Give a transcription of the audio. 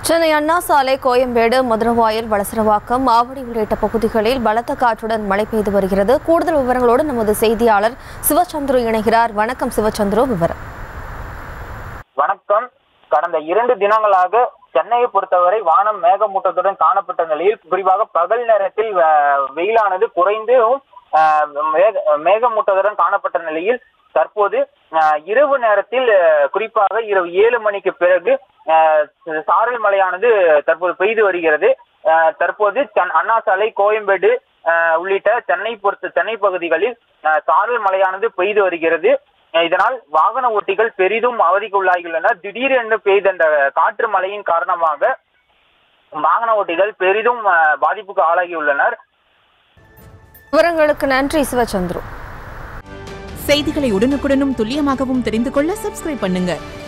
சென்னை அண்ணா சாலை கோயம்பேடு மதுரவாயல் வளசரவாக்கம் ஆவடி உள்ளிட்ட பகுதிகளில் பலத்த காற்றுடன் மழை பெய்து வருகிறது கூடுதல் விவரங்களோடு நமது செய்தியாளர் சிவச்சந்திரு இணைகிறார் வணக்கம் சிவச்சந்திரு விவரம் வணக்கம் கடந்த இரண்டு தினங்களாக சென்னையை பொறுத்தவரை வானம் மேகமூட்டத்துடன் காணப்பட்ட நிலையில் குறிப்பாக பகல் நேரத்தில் அஹ், வெயிலானது குறைந்தும் அஹ், மேக- மேகமூட்டத்துடன் காணப்பட்ட நிலையில் தற்போது அஹ், இரவு நேரத்தில் அஹ், குறிப்பாக இரவு ஏழு மணிக்கு பிறகு அஹ், சாரல் மழையானது தற்போது பெய்து வருகிறது அஹ், தற்போது சென்- அண்ணா சாலை கோயம்பேடு அஹ், உள்ளிட்ட சென்னை பொறுத்த சென்னை பகுதிகளில் அஹ், சாரல் மழையானது பெய்து வருகிறது அஹ் இதனால் வாகன ஓட்டிகள் பெரிதும் அவதிக்கு உள்ளாகியுள்ளனர் திடீரென்று பெய்த அந்த காற்று மழையின் காரணமாக வாகன ஓட்டிகள் பெரிதும் அஹ், பாதிப்புக்கு ஆளாகியுள்ளனர் விவரங்களுக்கு நன்றி சிவச்சந்திரு செய்திகளை உடனுக்குடனும் துல்லியமாகவும் தெரிந்து கொள்ள சப்ஸ்கிரைப் பண்ணுங்க